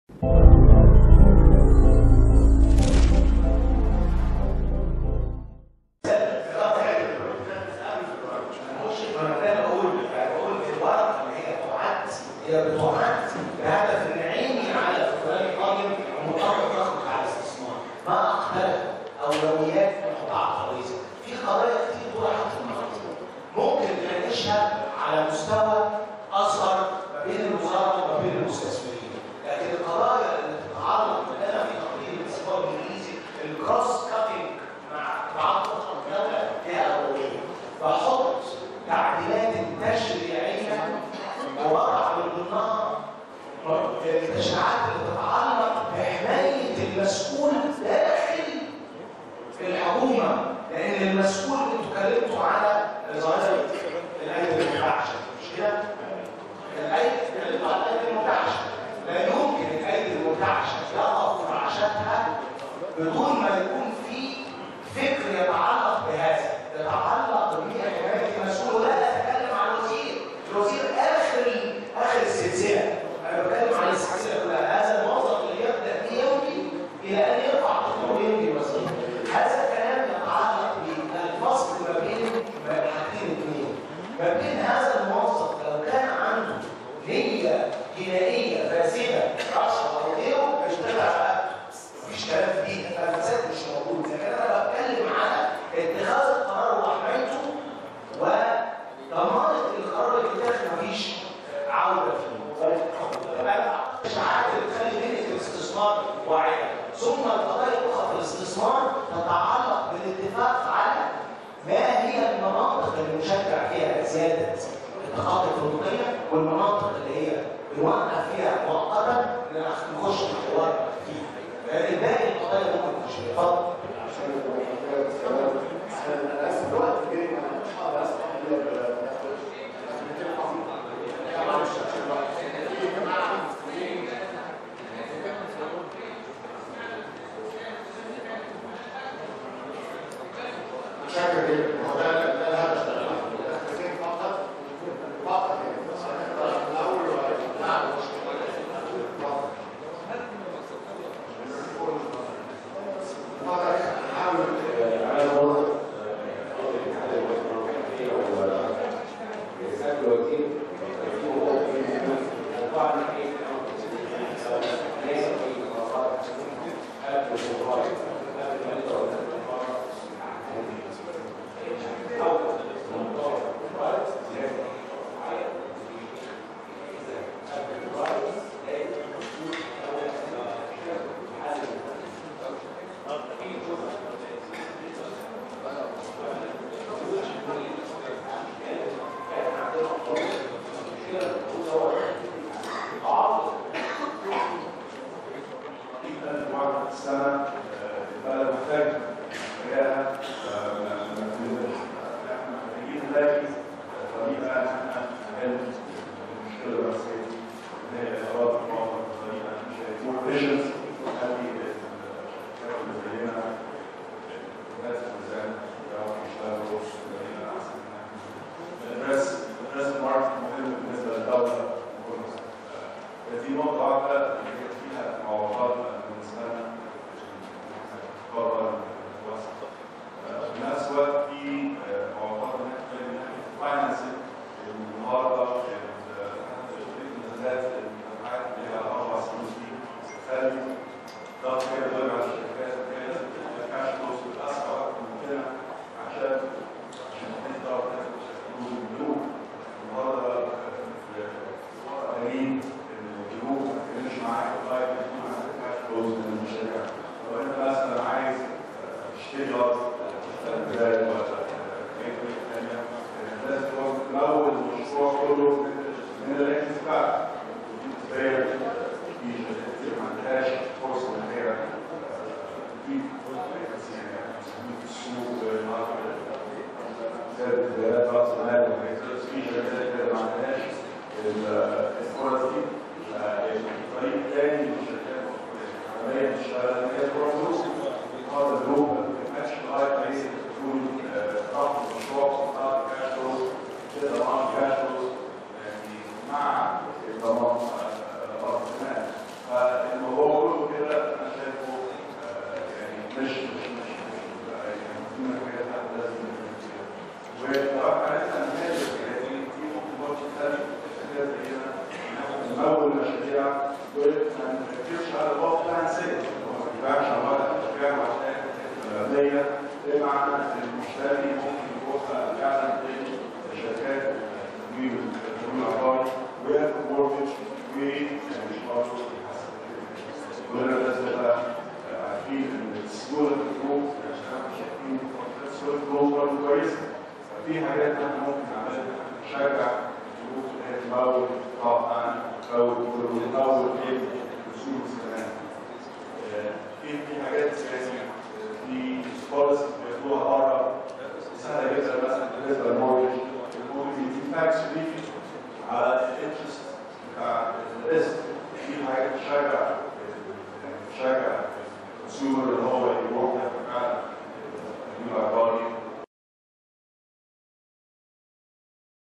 هي بتعد بهدف ان عيني على فلان قادم ومطالب ضغط على الاستثمار ما اقبلها اولويات نحطها على الترابيزه في قضايا كتير طرحت في المناطق ممكن نناقشها على مستوى اصغر ما بين الوزاره وما بين المستثمرين لكن القضايا اللي تتعلق لنا في تقرير الاستثمار الانجليزي الكروس كاتنج مع تعاطف الدوله هي اولويه بحط تعديلات تشريعيه ووضع من ضمنها التشريعات اللي تتعلق بحمايه المسؤول داخل الحكومه لان المسؤول انتوا اتكلمتوا على ظاهره الايدي المنتعشه مش كده؟ الايدي اتكلمتوا على الايدي المنتعشه لا يمكن الايدي المنتعشه يقف رعشتها بدون ما يكون في فكر يتعلق بهذا يتعلق بحمايه المسؤول ولا اتكلم عن الوزير الوزير اخر اخر السلسله انا بتكلم عن السلسله كلها هذا الموظف اللي يبدا بيومي الى ان يرفع تطور يومي وزير هذا الكلام يتعلق بالفصل ما بين حاجتين اثنين ما بين هذا الموظف لو كان عنده نيه جنائيه فاسده رشوه او غيره هيشتغل على مفيش كلام فيه الفساد مش موجود لكن انا بتكلم على اتخاذ القرار وحمايته وضمان القرار اللي اتاخد مفيش عوده فيه الاشاعات اللي تخلي بيئه الاستثمار واعيه ثم القضايا الاخرى في الاستثمار تتعلق بالاتفاق على ما هي المناطق اللي نشجع فيها زياده التقاطع الفندقيه والمناطق اللي هي بنوقف فيها مؤقتا نخش في الحوار فيها لكن باقي القضايا ممكن تمشي اتفضل انا اسف الوقت جري انا مش هقدر اسمع شكرا جدا هو ده ده الهدف ده فقط فقط يعني الاول نعم السنة البلد محتاج مجالها احنا محتاجين نلاقي طريقة ان احنا نحل المشكلة الرئيسية اللي هي إدارات المواقف بطريقة مش هيكون فيجنز تخلي الشباب اللي زينا الناس اللي زينا يعرفوا يشتغلوا بطريقة أحسن الناس الناس الماركت مهم بالنسبة للدولة دي نقطة واحدة اللي هي فيها معوقات بالنسبة لنا بره الوسط. في نفس الوقت في معوقات ان احنا فاينانسنج النهارده الانترنت الجامعات اللي هي اربع سنين دي تخلي ضغط كده دول على الشركات وكده لازم تبقى كاش فلوس باسرع وقت ممكنه عشان عشان تقدر تاخد البنوك النهارده في قليل البنوك ما تكلمش معاك لغايه ما يكون عندك كاش فلوس من الشركه لو انت مثلا عايز تشتري ارض تشتري بدايه ولا اي طريقه ثانيه لازم تمول المشروع كله من الاكس بتاعك بالنسبه لك في شركات كتير ما عندهاش فرصه ان هي تجيب في السوق زاد زيادات راس المال وهكذا في شركات كده ما عندهاش الفرص دي الطريق الثاني للشركات العالميه تشتغل ان هي تروح فلوس هذا الجروب ما تبقاش لغايه ما هي تكون تاخد مشروع وتاخد كاش فلوس تقدر معاها كاش فلوس يعني مع الضمان راس المال ما نركزش على الوقت بلان سيل ما تبقاش على ورق الاشجار عشان المبنيه بمعنى ان المشتري ممكن يوفق فعلا بين شركات التمويل التمويل العقاري وياخد مورتج ومش برضه كلنا لازم نبقى عارفين ان السهوله الحقوق شايفين سهوله الحقوق برضه كويسه ففي حاجات احنا ممكن نعملها نشجع الحقوق ان هي تمول طبعا او تمول ايه رسوم السلام في في حاجات سياسيه في بوليسي بياخدوها بره سهله جدا مثلا بالنسبه للمورتج المورتج دي تاكس ريفي على الانترست بتاع الريسك دي حاجه تشجع تشجع الكونسيومر